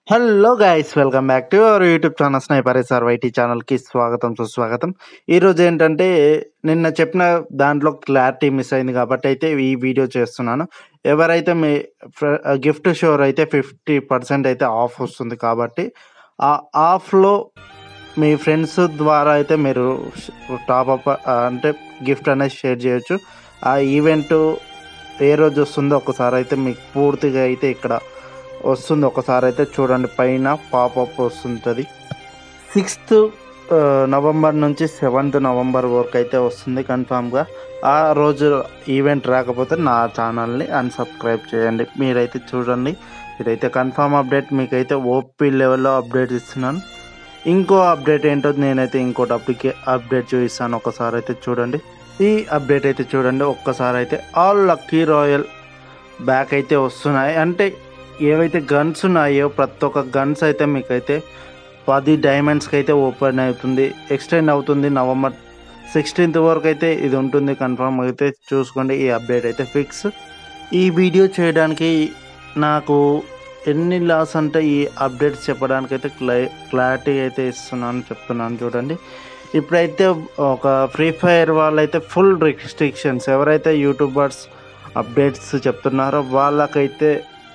hello guys welcome back to our YouTube channel sniper sir YT ఛానల్కి స్వాగతం సుస్వాగతం ఈరోజు ఏంటంటే నిన్న చెప్పిన దాంట్లో క్లారిటీ మిస్ అయింది కాబట్టి అయితే ఈ వీడియో చేస్తున్నాను ఎవరైతే మీ గిఫ్ట్ షోర్ అయితే ఫిఫ్టీ పర్సెంట్ అయితే ఆఫ్ వస్తుంది కాబట్టి ఆ ఆఫ్లో మీ ఫ్రెండ్స్ ద్వారా అయితే మీరు టాప్ అప్ అంటే గిఫ్ట్ అనేది షేర్ చేయొచ్చు ఆ ఈవెంట్ ఏ రోజు వస్తుందో ఒకసారి అయితే మీకు పూర్తిగా అయితే ఇక్కడ వస్తుంది ఒకసారి అయితే చూడండి పైన పాపప్ వస్తుంటుంది సిక్స్త్ నవంబర్ నుంచి సెవెంత్ నవంబర్ వరకు అయితే వస్తుంది కన్ఫామ్గా ఆ రోజు ఈవెంట్ రాకపోతే నా ఛానల్ని అన్సబ్స్క్రైబ్ చేయండి మీరైతే చూడండి ఇదైతే కన్ఫామ్ అప్డేట్ మీకైతే ఓపీ లెవెల్లో అప్డేట్ ఇస్తున్నాను ఇంకో అప్డేట్ ఏంటో నేనైతే ఇంకోటి అప్లికే అప్డేట్ చూపిస్తాను ఒకసారి అయితే చూడండి ఈ అప్డేట్ అయితే చూడండి ఒక్కసారి అయితే ఆల్ లక్కీ రాయల్ బ్యాక్ అయితే వస్తున్నాయి అంటే ఏవైతే గన్స్ ఉన్నాయో ప్రతి ఒక్క గన్స్ అయితే మీకైతే పది డైమండ్స్కి అయితే ఓపెన్ అవుతుంది ఎక్స్టెండ్ అవుతుంది నవంబర్ సిక్స్టీన్త్ వరకు అయితే ఇది ఉంటుంది కన్ఫర్మ్ అయితే చూసుకోండి ఈ అప్డేట్ అయితే ఫిక్స్ ఈ వీడియో చేయడానికి నాకు ఎన్ని లాస్ అంటే ఈ అప్డేట్స్ చెప్పడానికి అయితే క్లై క్లారిటీ అయితే ఇస్తున్నాను చెప్తున్నాను చూడండి ఇప్పుడైతే ఒక ఫ్రీ ఫైర్ వాళ్ళైతే ఫుల్ రిస్ట్రిక్షన్స్ ఎవరైతే యూట్యూబర్స్ అప్డేట్స్ చెప్తున్నారో వాళ్ళకైతే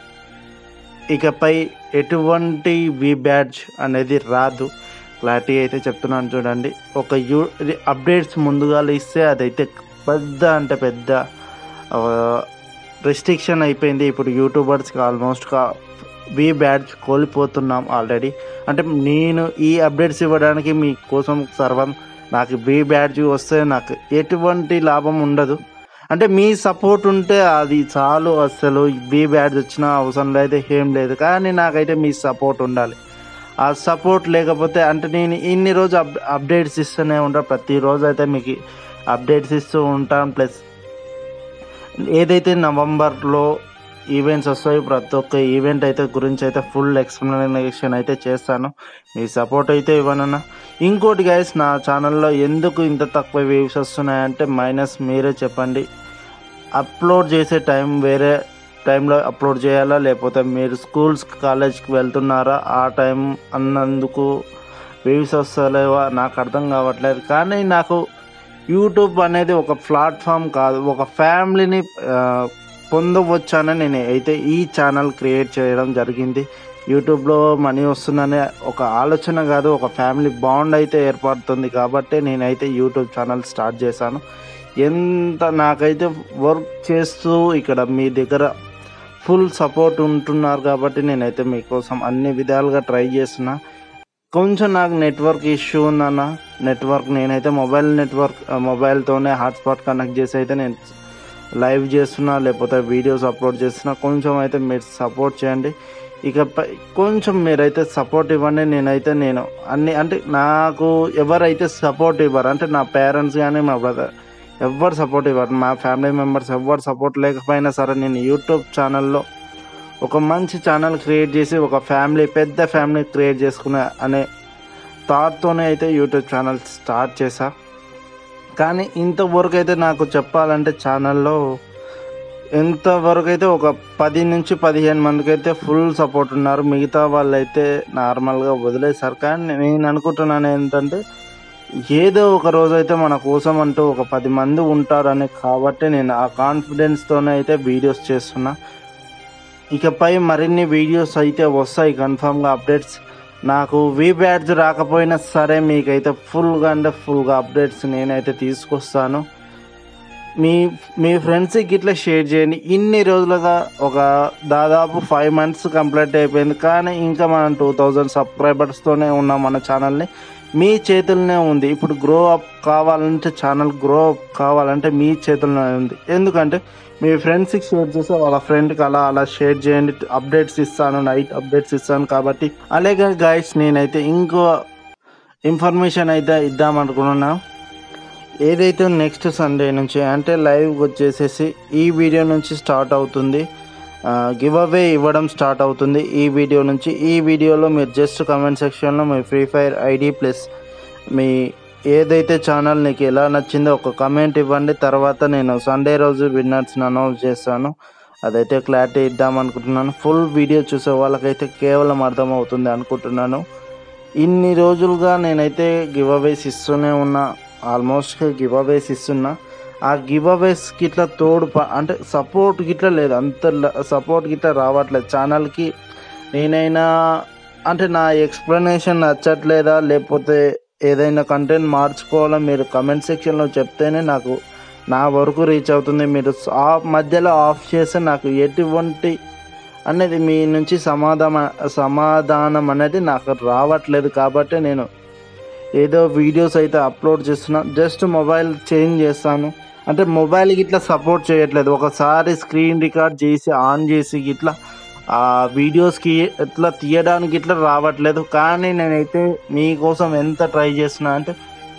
ఇకపై ఎటువంటి వి బ్యాడ్జ్ అనేది రాదు క్లారిటీ అయితే చెప్తున్నాను చూడండి ఒక యూ అప్డేట్స్ ముందుగా ఇస్తే అదైతే పెద్ద అంటే పెద్ద రెస్ట్రిక్షన్ అయిపోయింది ఇప్పుడు యూట్యూబర్స్కి ఆల్మోస్ట్ వి బ్యాడ్జ్ కోల్పోతున్నాం ఆల్రెడీ అంటే నేను ఈ అప్డేట్స్ ఇవ్వడానికి మీ కోసం సర్వం నాకు వి బ్యాడ్జ్ వస్తే నాకు ఎటువంటి లాభం ఉండదు అంటే మీ సపోర్ట్ ఉంటే అది చాలు అసలు బీ బ్యాడ్స్ వచ్చినా అవసరం లేదు ఏం లేదు కానీ నాకైతే మీ సపోర్ట్ ఉండాలి ఆ సపోర్ట్ లేకపోతే అంటే నేను ఇన్ని రోజు అప్ అప్డేట్స్ ఇస్తూనే ఉంటాను ప్రతిరోజు అయితే మీకు అప్డేట్స్ ఇస్తూ ఉంటాను ప్లస్ ఏదైతే నవంబర్లో ఈవెంట్స్ వస్తాయి ప్రతి ఒక్క ఈవెంట్ అయితే గురించి అయితే ఫుల్ ఎక్స్ప్లెనేషన్ అయితే చేస్తాను మీ సపోర్ట్ అయితే ఇవ్వనన్నా ఇంకోటి గైస్ నా ఛానల్లో ఎందుకు ఇంత తక్కువ వ్యూస్ వస్తున్నాయంటే మైనస్ మీరే చెప్పండి అప్లోడ్ చేసే టైం వేరే టైంలో అప్లోడ్ చేయాలా లేకపోతే మీరు స్కూల్స్ కాలేజ్కి వెళ్తున్నారా ఆ టైం అన్నందుకు వ్యూస్ వస్తలేవా నాకు అర్థం కావట్లేదు కానీ నాకు యూట్యూబ్ అనేది ఒక ప్లాట్ఫామ్ కాదు ఒక ఫ్యామిలీని పొందవచ్చని నేను అయితే ఈ ఛానల్ క్రియేట్ చేయడం జరిగింది యూట్యూబ్లో మనీ వస్తుందనే ఒక ఆలోచన కాదు ఒక ఫ్యామిలీ బాండ్ అయితే ఏర్పడుతుంది కాబట్టి నేనైతే యూట్యూబ్ ఛానల్ స్టార్ట్ చేశాను ఎంత నాకైతే వర్క్ చేస్తూ ఇక్కడ మీ దగ్గర ఫుల్ సపోర్ట్ ఉంటున్నారు కాబట్టి నేనైతే మీకోసం అన్ని విధాలుగా ట్రై చేస్తున్నా కొంచెం నాకు నెట్వర్క్ ఇష్యూ ఉందన్న నెట్వర్క్ నేనైతే మొబైల్ నెట్వర్క్ మొబైల్తోనే హాట్స్పాట్ కనెక్ట్ చేసి అయితే నేను లైవ్ చేస్తున్నా లేకపోతే వీడియోస్ అప్లోడ్ చేస్తున్నా కొంచెం అయితే మీరు సపోర్ట్ చేయండి ఇక కొంచెం మీరైతే సపోర్ట్ ఇవ్వండి నేనైతే నేను అన్ని అంటే నాకు ఎవరైతే సపోర్ట్ ఇవ్వరు అంటే నా పేరెంట్స్ కానీ మా బ్రదర్ ఎవరు సపోర్ట్ ఇవ్వరు మా ఫ్యామిలీ మెంబర్స్ ఎవరు సపోర్ట్ లేకపోయినా సరే నేను యూట్యూబ్ ఛానల్లో ఒక మంచి ఛానల్ క్రియేట్ చేసి ఒక ఫ్యామిలీ పెద్ద ఫ్యామిలీ క్రియేట్ చేసుకునే అనే థాట్తోనే అయితే యూట్యూబ్ ఛానల్ స్టార్ట్ చేశా కానీ ఇంతవరకు అయితే నాకు చెప్పాలంటే ఛానల్లో ఎంతవరకు అయితే ఒక పది నుంచి పదిహేను మందికి అయితే ఫుల్ సపోర్ట్ ఉన్నారు మిగతా వాళ్ళు అయితే నార్మల్గా వదిలేశారు కానీ నేను అనుకుంటున్నాను ఏంటంటే ఏదో ఒక రోజు అయితే మన కోసం అంటూ ఒక పది మంది ఉంటారని కాబట్టి నేను ఆ కాన్ఫిడెన్స్తోనే అయితే వీడియోస్ చేస్తున్నా ఇకపై మరిన్ని వీడియోస్ అయితే వస్తాయి కన్ఫామ్గా అప్డేట్స్ నాకు వీ బ్యాడ్జ్ రాకపోయినా సరే మీకైతే ఫుల్గా అంటే ఫుల్గా అప్డేట్స్ నేనైతే తీసుకొస్తాను మీ మీ ఫ్రెండ్స్కి ఇట్లా షేర్ చేయండి ఇన్ని రోజులుగా ఒక దాదాపు ఫైవ్ మంత్స్ కంప్లీట్ అయిపోయింది కానీ ఇంకా మనం టూ థౌజండ్ సబ్స్క్రైబర్స్తోనే ఉన్నాం మన ఛానల్ని మీ చేతుల్లోనే ఉంది ఇప్పుడు గ్రో అప్ కావాలంటే ఛానల్ గ్రో అప్ కావాలంటే మీ చేతుల్లోనే ఉంది ఎందుకంటే మీ ఫ్రెండ్స్కి షేర్ చేస్తే వాళ్ళ ఫ్రెండ్కి అలా అలా షేర్ చేయండి అప్డేట్స్ ఇస్తాను నైట్ అప్డేట్స్ ఇస్తాను కాబట్టి అలాగే గాయస్ నేనైతే ఇంకో ఇన్ఫర్మేషన్ అయితే ఇద్దామనుకున్నా ఏదైతే నెక్స్ట్ సండే నుంచి అంటే లైవ్ వచ్చేసేసి ఈ వీడియో నుంచి స్టార్ట్ అవుతుంది గివ్ అవే ఇవ్వడం స్టార్ట్ అవుతుంది ఈ వీడియో నుంచి ఈ వీడియోలో మీరు జస్ట్ కమెంట్ సెక్షన్లో మీ ఫ్రీ ఫైర్ ఐడి ప్లస్ మీ ఏదైతే ఛానల్ నీకు ఎలా నచ్చిందో ఒక కమెంట్ ఇవ్వండి తర్వాత నేను సండే రోజు విన్నర్స్ని అనౌన్స్ చేస్తాను అదైతే క్లారిటీ ఇద్దాం అనుకుంటున్నాను ఫుల్ వీడియో చూసే వాళ్ళకైతే కేవలం అర్థమవుతుంది అనుకుంటున్నాను ఇన్ని రోజులుగా నేనైతే గివ్ అవేస్ ఇస్తూనే ఉన్నా ఆల్మోస్ట్ గివ్ అవేస్ ఇస్తున్నా ఆ గివ్ అవేస్కి ఇట్లా తోడు ప- అంటే సపోర్ట్ గిట్లా లేదు అంత సపోర్ట్ గిట్లా రావట్లేదు ఛానల్కి నేనైనా అంటే నా ఎక్స్ప్లెనేషన్ నచ్చట్లేదా లేకపోతే ఏదైనా కంటెంట్ మార్చుకోవాలా మీరు కమెంట్ సెక్షన్లో చెప్తేనే నాకు నా వరకు రీచ్ అవుతుంది మీరు ఆ మధ్యలో ఆఫ్ చేస్తే నాకు ఎటువంటి అనేది మీ నుంచి సమాధానం సమాధానం అనేది నాకు రావట్లేదు కాబట్టి నేను ఏదో వీడియోస్ అయితే అప్లోడ్ చేస్తున్నా జస్ట్ మొబైల్ చేంజ్ చేస్తాను అంటే మొబైల్కి ఇట్లా సపోర్ట్ చేయట్లేదు ఒకసారి స్క్రీన్ రికార్డ్ చేసి ఆన్ చేసి ఇట్లా ఆ వీడియోస్కి ఇట్లా తీయడానికి ఇట్లా రావట్లేదు కానీ నేనైతే మీకోసం ఎంత ట్రై చేస్తున్నా అంటే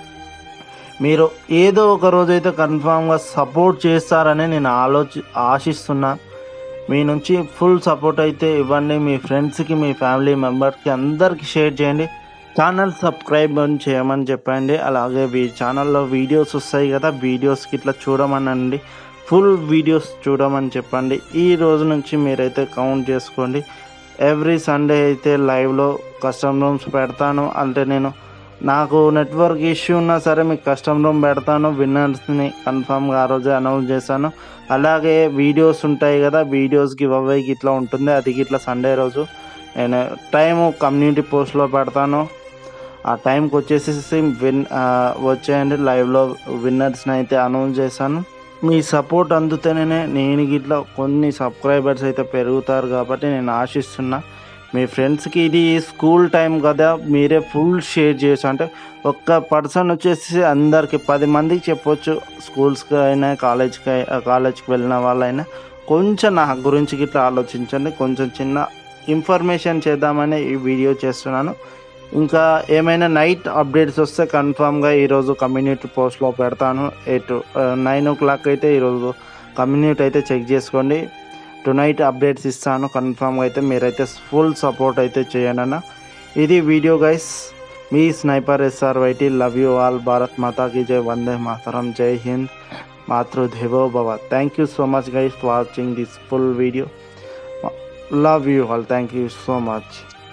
మీరు ఏదో ఒక రోజు అయితే కన్ఫామ్గా సపోర్ట్ చేస్తారని నేను ఆలోచి ఆశిస్తున్నా మీ నుంచి ఫుల్ సపోర్ట్ అయితే ఇవ్వండి మీ ఫ్రెండ్స్కి మీ ఫ్యామిలీ మెంబర్స్కి అందరికీ షేర్ చేయండి ఛానల్ సబ్స్క్రైబ్ అని చేయమని చెప్పండి అలాగే ఈ ఛానల్లో వీడియోస్ వస్తాయి కదా వీడియోస్కి ఇట్లా చూడమనండి ఫుల్ వీడియోస్ చూడమని చెప్పండి ఈ రోజు నుంచి మీరైతే కౌంట్ చేసుకోండి ఎవ్రీ సండే అయితే లైవ్లో కస్టమ్ రూమ్స్ పెడతాను అంటే నేను నాకు నెట్వర్క్ ఇష్యూ ఉన్నా సరే మీకు కస్టమ్ రూమ్ పెడతాను విన్నర్స్ని కన్ఫామ్గా ఆ రోజే అనౌన్స్ చేశాను అలాగే వీడియోస్ ఉంటాయి కదా వీడియోస్ గివ్ అవేకి ఇట్లా ఉంటుంది అది ఇట్లా సండే రోజు నేను టైం కమ్యూనిటీ పోస్ట్లో పెడతాను ఆ టైంకి వచ్చేసి విన్ ఆ, వచ్చేయండి లైవ్లో విన్నర్స్ని అయితే అనౌన్స్ చేశాను మీ సపోర్ట్ అందుతేనే నేను ఇట్లా కొన్ని సబ్స్క్రైబర్స్ అయితే పెరుగుతారు కాబట్టి నేను ఆశిస్తున్నా మీ ఫ్రెండ్స్కి ఇది స్కూల్ టైం కదా మీరే ఫుల్ షేర్ చేయొచ్చు అంటే ఒక్క పర్సన్ వచ్చేసి అందరికి పది మందికి చెప్పొచ్చు స్కూల్స్కి అయినా కాలేజ్కి కాలేజ్కి వెళ్ళిన వాళ్ళైనా కొంచెం నా గురించి ఇట్లా ఆలోచించండి కొంచెం చిన్న ఇన్ఫర్మేషన్ చేద్దామని ఈ వీడియో చేస్తున్నాను ఇంకా ఏమైనా నైట్ అప్డేట్స్ వస్తే కన్ఫామ్గా ఈరోజు కమ్యూనిటీ పోస్ట్లో పెడతాను ఎయిట్ నైన్ ఓ క్లాక్ అయితే ఈరోజు కమ్యూనిటీ అయితే చెక్ చేసుకోండి టు నైట్ అప్డేట్స్ ఇస్తాను కన్ఫామ్గా అయితే మీరైతే ఫుల్ సపోర్ట్ అయితే చేయండి అన్న ఇది వీడియో గైస్ మీ sniper SR YT love you all Bharat మాతాకి జై వందే మాతరం జై హింద్ మాతృదేవో భవ thank you so much guys watching this full video love you all thank you so much